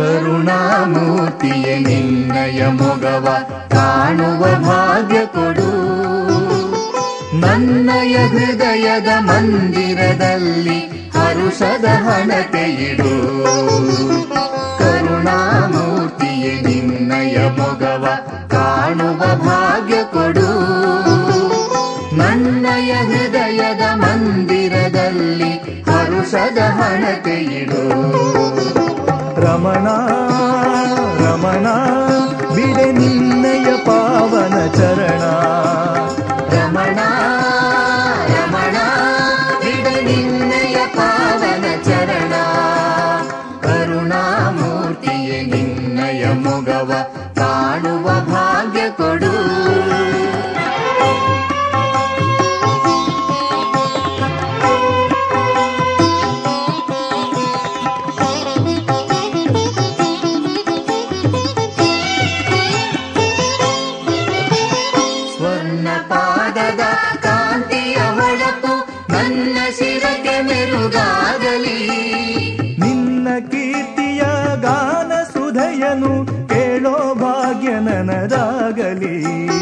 ಕರುಣಾಮೂರ್ತಿಯೇ ನಿನ್ನಯ ಮೊಗವ ಕಾಣುವ ಭಾಗ್ಯ ಕೊಡು ನನ್ನಯ ಹೃದಯದ ಮಂದಿರದಲ್ಲಿ ಹರುಷದ ಹಣತೆ ಇಡು ಕರುಣಾಮೂರ್ತಿಯೇ ನಿನ್ನಯ ಮೊಗವ ಕಾಣುವ ಭಾಗ್ಯ ಕೊಡು ನನ್ನಯ ಹೃದಯದ ಮಂದಿರದಲ್ಲಿ ಹರುಷದ ಹಣತೆ ಇಡು ರಮಣ ರಮಣ ಬಿಡೆ ನಿನ್ನಯ ಪಾವನ ಚರಣ ರಮಣ ರಮಣ ಬಿಡ ನಿನ್ನಯ ಪಾವನ ಚರಣ ಕರುಣಾಮೂರ್ತಿಯೇ ನಿನ್ನಯ ಮೊಗವ ಕಾಣುವ ಭಾಗ್ಯ ಕೊಡು ಸ್ವರ್ಣ ಪಾದದ ಕಾಂತಿಯ ಹೊಳಪು ನನ್ನ ಶಿರಕ್ಕೆ ಮೆರುಗಾಗಲಿ ನಿನ್ನ ಕೀರ್ತಿಯ ಗಾನ ಸುಧಯನು ಕೇಳೋ ಭಾಗ್ಯ ನನದಾಗಲಿ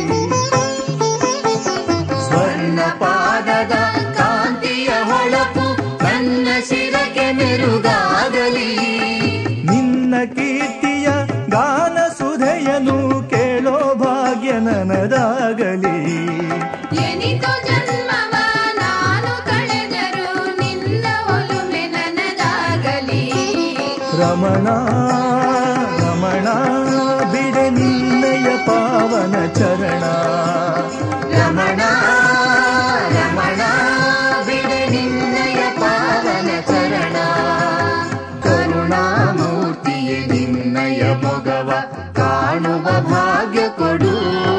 ಸ್ವರ್ಣ ಪಾದದ ಕಾಂತಿಯ ಹೊಳಪು ನನ್ನ ಶಿರಕ್ಕೆ ಮೆರುಗಾಗಲಿ ನಿನ್ನ ಕೀರ್ತಿಯ ಗಾನ ಸುಧಯನು ಕೇಳೋ ಭಾಗ್ಯ ನನದಾಗಲಿ ಎನಿತು ಜನ್ಮವ ನಾನು ಕಳೆದರು ನಿನ್ನ ಒಲುಮೆ ನನಗಾಗಲಿ ರಮಣ ರಮಣ ಬಿಡೆ ನಿನ್ನಯ ಪಾವನ ಚರಣ ರಮಣ ರಮಣ ಬಿಡ ನಿನ್ನಯ ಪಾವನ ಚರಣ ಕರುಣಾಮೂರ್ತಿಯೇ ನಿನ್ನಯ ಮೊಗವ ಕಾಣುವ ಭಾಗ್ಯ ಕೊಡು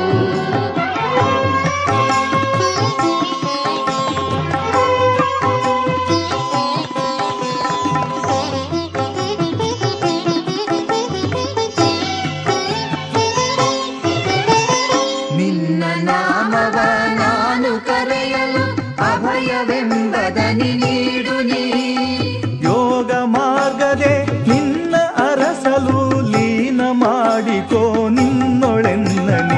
ನಿನ್ನ ನಾಮವ ನಾನು ಕರೆಯಲು ಅಭಯವೆಂಬದನಿ ನೀಡು ನೀ ಯೋಗ ಮಾರ್ಗದೆ ನಿನ್ನ ಅರಸಲು ಲೀನ ಮಾಡಿಕೋ ನಿನ್ನೊಳೆನ್ನನಿ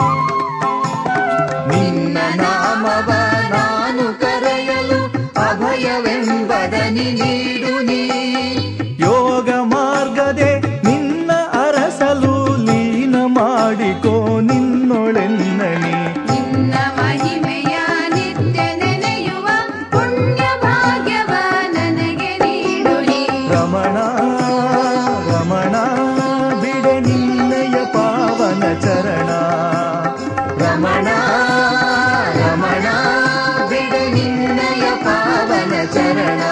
ನಿನ್ನ ನಾಮವ ನಾನು ಕರೆಯಲು ಅಭಯವೆಂಬದನಿ ನೀಡು ನೀ ಯೋಗ ಮಾರ್ಗದೆ ನಿನ್ನ ಅರಸಲು ಲೀನ ಮಾಡಿಕೋ ನಿನ್ನೊಳೆನ್ನನಿ ನಿನ್ನ ಮಹಿಮೆಯ ನಿತ್ಯ ನೆನೆಯುವ ಪುಣ್ಯ ಭಾಗ್ಯವ ನನಗೆ ನೀಡು ನೀ ರಮಣ ರಮಣ ಬಿಡೆ ನಿನ್ನಯ ಪಾವನ ಚರಣ ರಮಣ ರಮಣ ಬಿಡ ನಿನ್ನಯ ಪಾವನ ಚರಣ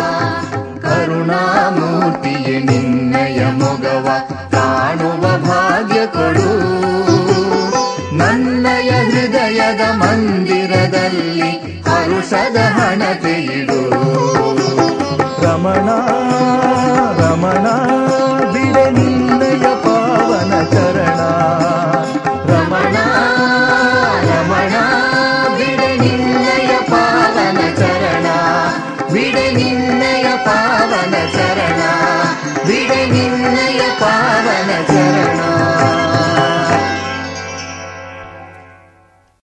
ಕರುಣಾಮೂರ್ತಿಯೇ ನಿನ್ನಯ ಮೊಗವ ಕಾಣುವ ಭಾಗ್ಯ ಕೊಡು ನನ್ನಯ ಹೃದಯದ ಮಂದಿರದಲ್ಲಿ ಹರುಷದ ಹಣತೆ ಇಡು ರಮಣ